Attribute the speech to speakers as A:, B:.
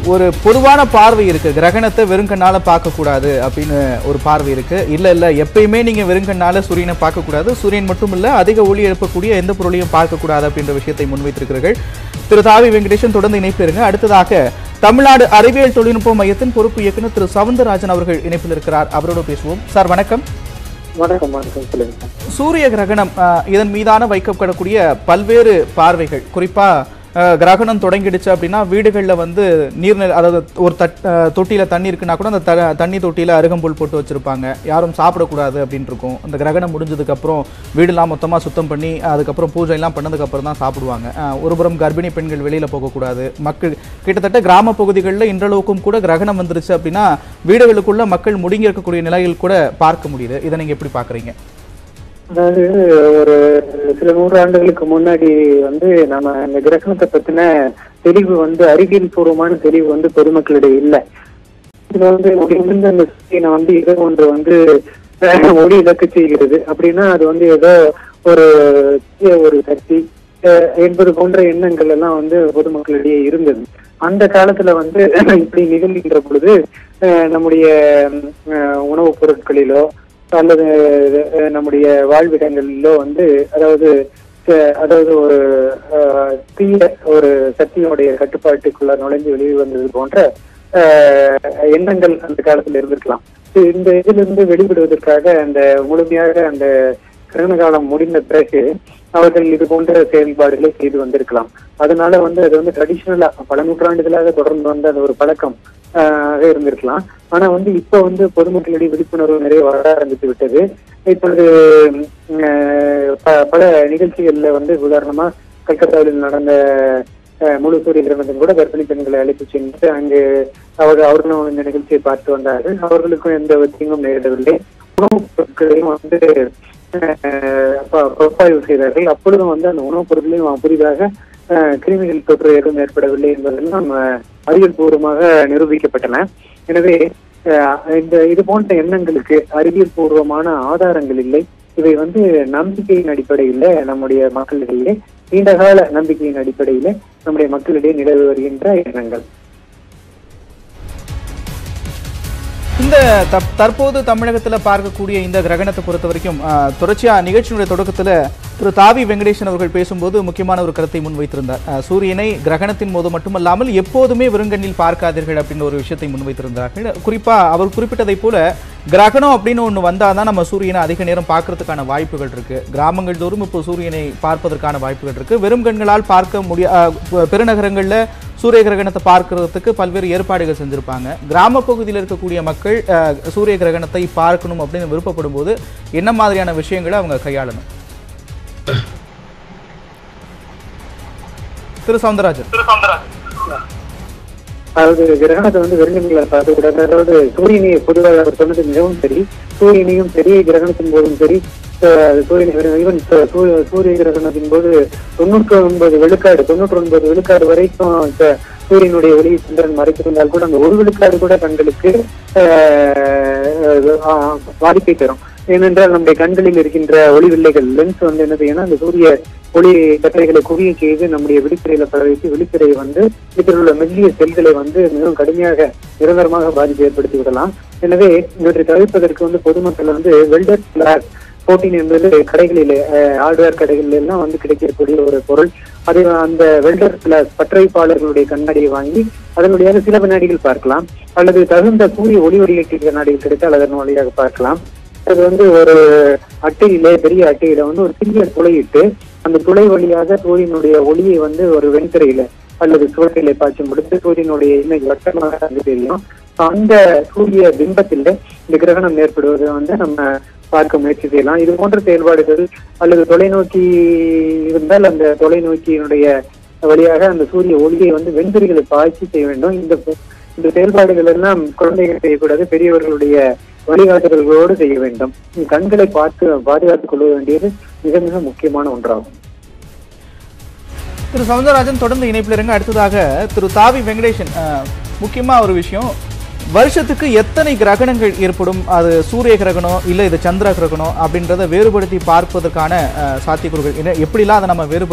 A: ஒரு பொதுவான பார்வை இருக்கு கிரகணத்தை வெறுங்கண்ணால பார்க்க கூடாது அப்படின்னு ஒரு பார்வை இருக்கு இல்ல இல்ல எப்பயுமே நீங்க வெறுங்கண்ணால சூரியனை பார்க்க கூடாது சூரியன் மட்டும் இல்ல அதிக ஒளி எழுப்பக்கூடிய எந்த பொருளையும் பார்க்க கூடாது அப்படின்ற விஷயத்தை முன்வைத்திருக்கிறீர்கள் திரு தாவி வெங்கடேசன் தொடர்ந்து இணைப்பில் இருங்க அடுத்ததாக தமிழ்நாடு அறிவியல் தொழில்நுட்ப மையத்தின் பொறுப்பு இயக்குனர் திரு சவுந்தரராஜன் அவர்கள் இணைப்பில் இருக்கிறார் அவரோடு பேசுவோம் சார் வணக்கம்
B: வணக்கம் வணக்கம் சொல்லுங்க
A: சூரிய கிரகணம் அஹ், இதன் மீதான வைக்கப்படக்கூடிய பல்வேறு பார்வைகள் குறிப்பா அஹ், கிரகணம் தொடங்கிடுச்சு அப்படின்னா வீடுகளில் வந்து நீர்நிலை அதாவது ஒரு தட் அஹ், தொட்டியில தண்ணி இருக்குன்னா கூட அந்த த தண்ணி தொட்டியில அருகம்புல் போட்டு வச்சிருப்பாங்க யாரும் சாப்பிடக்கூடாது அப்படின்னு இருக்கும் அந்த கிரகணம் முடிஞ்சதுக்கு அப்புறம் வீடெல்லாம் மொத்தமா சுத்தம் பண்ணி அதுக்கப்புறம் பூஜை எல்லாம் பண்ணதுக்கு அப்புறம் தான் சாப்பிடுவாங்க அஹ், ஒருபுறம் கர்ப்பிணி பெண்கள் வெளியில போகக்கூடாது மக்கள் கிட்டத்தட்ட கிராம பகுதிகளில் இன்றளவுக்கும் கூட கிரகணம் வந்துருச்சு அப்படின்னா வீடுகளுக்குள்ள மக்கள் முடுங்கி இருக்கக்கூடிய நிலையில் கூட பார்க்க முடியுது இதை நீங்க எப்படி பாக்குறீங்க
B: அதாவது ஒரு சில நூறு ஆண்டுகளுக்கு முன்னாடி வந்து நம்ம இந்த கிரகணத்தை பத்தின தெளிவு வந்து அறிவியல் பூர்வமான தெளிவு வந்து பொதுமக்களிடையே இல்லை இது வந்து இருந்த அந்த சூரியனை வந்து ஏதோ ஒன்று வந்து அஹ், ஒளி இழக்க செய்கிறது அப்படின்னா அது வந்து ஏதோ ஒரு தீய ஒரு சக்தி அஹ், என்பது போன்ற எண்ணங்கள் எல்லாம் வந்து பொதுமக்களிடையே இருந்தது அந்த காலத்துல வந்து இப்படி நிகழ்கின்ற பொழுது அஹ், நம்முடைய அஹ், உணவுப் பொருட்களிலோ அல்லது அஹ், நம்முடைய வாழ்விடங்களிலோ வந்து அதாவது அஹ், அதாவது ஒரு அஹ், தீய ஒரு சக்தியினுடைய கட்டுப்பாட்டுக்குள்ள நுழைஞ்சு வெளியே வந்தது போன்ற அஹ், எண்ணங்கள் அந்த காலத்துல இருந்திருக்கலாம் இது- இந்த இதிலிருந்து வெளிவிடுவதற்காக அந்த முழுமையாக அந்த கிரகண காலம் முடிந்த பிறகு அவர்கள் இது போன்ற செயல்பாடுகளை செய்து வந்திருக்கலாம் அதனால வந்து அது வந்து ட்ரெடிஷ்னலா பல நூற்றாண்டுகளாக தொடர்ந்து வந்த அந்த ஒரு பழக்கம் ஆஹ் இருந்திருக்கலாம் ஆனா வந்து இப்ப வந்து பொதுமக்களிடையே விழிப்புணர்வு நிறைய வர ஆரம்பித்து விட்டது இப்பொழுது ஆஹ் ப- பல நிகழ்ச்சிகள்ல வந்து உதாரணமா கல்கத்தாவில் நடந்த ஆஹ் முழு சூரிய கிரகணத்தின் கூட கர்ப்பிணி பெண்களை அழைத்து சென்று அங்கு அவர்கள் அவர்களும் இந்த நிகழ்ச்சியை பார்த்து வந்தார்கள் அவர்களுக்கும் எந்த தீங்கும் நேரிடவில்லை உணவுப் பொருட்களையும் வந்து ஆஹ் ப- பகுப்பாய்வு செய்தார்கள் அப்பொழுதும் வந்து அந்த உணவுப் பொருட்களையும் புதிதாக ஆஹ் கிருமிகள் தொற்று எதுவும் ஏற்படவில்லை என்பதெல்லாம் ஆஹ் அறிவியல் பூர்வமாக நிரூபிக்கப்பட்டன எனவே ஆஹ் இந்த இது போன்ற எண்ணங்களுக்கு அறிவியல் பூர்வமான ஆதாரங்கள் இல்லை இவை வந்து நம்பிக்கையின் அடிப்படையில் நம்முடைய மக்களிடையே நீண்டகால நம்பிக்கையின் அடிப்படையில் நம்முடைய மக்களிடையே நிலவி வருகின்ற எண்ணங்கள்
A: இந்த தப்- தற்போது தமிழகத்துல பார்க்கக்கூடிய இந்த கிரகணத்தை பொறுத்த வரைக்கும் ஆஹ், தொடர்ச்சியா நிகழ்ச்சியினுடைய தொடக்கத்துல திரு தாவி வெங்கடேசன் அவர்கள் பேசும்போது முக்கியமான ஒரு கருத்தை முன்வைத்திருந்தார் ஆஹ், சூரியனை கிரகணத்தின் போது மட்டுமல்லாமல் எப்போதுமே வெறுங்கண்ணில் பார்க்காதீர்கள் அப்படின்னு ஒரு விஷயத்தை முன்வைத்திருந்தார்கள் குறிப்பா அவர் குறிப்பிட்டதை போல கிரகணம் அப்படின்னு ஒன்று வந்தாதான் நம்ம சூரியனை அதிக நேரம் பார்க்கறதுக்கான வாய்ப்புகள் இருக்கு கிராமங்கள் தோறும் இப்போ சூரியனை பார்ப்பதற்கான வாய்ப்புகள் இருக்கு வெறும் கண்களால் பார்க்க முடிய ஆஹ், பெருநகரங்கள்ல சூரிய கிரகணத்தை பார்க்கறதுக்கு பல்வேறு ஏற்பாடுகள் செஞ்சிருப்பாங்க கிராம பகுதியில் இருக்கக்கூடிய மக்கள் அஹ், சூரிய கிரகணத்தை பார்க்கணும் அப்படின்னு விருப்பப்படும் போது என்ன மாதிரியான விஷயங்களை அவங்க கையாளணும் திரு சவுந்தரராஜன்
B: அதாவது கிரகணத்தை வந்து வெறுங்கண்களை பார்க்க கூடாது அதாவது சூரியனை பொதுவாக அவர் சொன்னது மிகவும் சரி சூரியனையும் சரி கிரகணத்தின் போதும் சரி அஹ் சூரியனை ஈவன் சூரிய கிரகணத்தின் போது தொண்ணூற்றி ஒன்பது விழுக்காடு தொண்ணூற்றி ஒன்பது விழுக்காடு வரைக்கும் இப்ப சூரியனுடைய ஒளி சந்திரன் மறைத்திருந்தால் கூட அந்த ஒரு விழுக்காடு கூட கண்களுக்கு அஹ், அஹ், பாதிப்பை தரும் ஏனென்றால் நம்முடைய கண்களில் இருக்கின்ற ஒளி வில்லைகள் லென்ஸ் வந்து என்ன செய்யணும் அந்த சூரிய ஒளி கற்றைகளை குவிய செய்து நம்முடைய விழித்திரையில பட வைத்து விழித்திரையை வந்து இதில் உள்ள மெல்லிய செல்களை வந்து மிகவும் கடுமையாக நிரந்தரமாக பாதிப்பு ஏற்படுத்தி விடலாம் எனவே இவற்றை தவிர்ப்பதற்கு வந்து பொதுமக்கள் வந்து வெல்டர் கிளாஸ் போட்டின் என்பது கடைகளிலே ஹார்ட்வேர் கடைகளில் எல்லாம் வந்து கிடைக்கக்கூடிய ஒரு பொருள் அதை அந்த வெல்டர் கிளாஸ் பற்றவைப்பாளர்களுடைய கண்ணாடியை வாங்கி அதன் வழியாக சில வினாடிகள் பார்க்கலாம் அல்லது தகுந்த சூரிய ஒளி வடிகட்டி கண்ணாடிகள் கிடைத்தால் அதன் வழியாக பார்க்கலாம் அது வந்து ஒரு அட்டையில பெரிய அட்டையில வந்து ஒரு சிறிய துளையிட்டு அந்த துளை வழியாக சூரியனுடைய ஒளியை வந்து ஒரு வெண்திரையில அல்லது சுவற்றில பாய்ச்சும் பொழுது சூரியனுடைய இமேஜ் வட்டமாக வந்து தெரியும் அந்த சூரிய பிம்பத்தில் இந்த கிரகணம் ஏற்படுவதை வந்து நம்ம பார்க்க முயற்சி செய்யலாம் இது போன்ற செயல்பாடுகள் அல்லது தொலைநோக்கி இருந்தால் அந்த தொலைநோக்கியினுடைய வழியாக அந்த சூரிய ஒளியை வந்து வெண்திரைகளை பாய்ச்சி செய்ய வேண்டும் இந்த இந்த செயல்பாடுகள் எல்லாம் குழந்தைகள் செய்யக்கூடாது பெரியவர்களுடைய வழிகாட்டுதல்களோடு செய்ய வேண்டும் கண்களை பார்த்து பாதுகாத்துக் கொள்ள வேண்டியது மிக மிக முக்கியமான ஒன்றாகும்
A: திரு சவுந்தரராஜன் தொடர்ந்து இணைப்பில் இருங்க அடுத்ததாக திரு தாவி வெங்கடேசன் அஹ், முக்கியமா ஒரு விஷயம் வருஷத்துக்கு எத்தனை கிரகணங்கள் ஏற்படும் அது சூரிய கிரகணம் இல்லை இது சந்திர கிரகணம் அப்படின்றத வேறுபடுத்தி பார்ப்பதற்கான அஹ், சாத்தியக்கூறுகள் என்ன- எப்படிலாம் அதை நம்ம வேறுபடுத்தி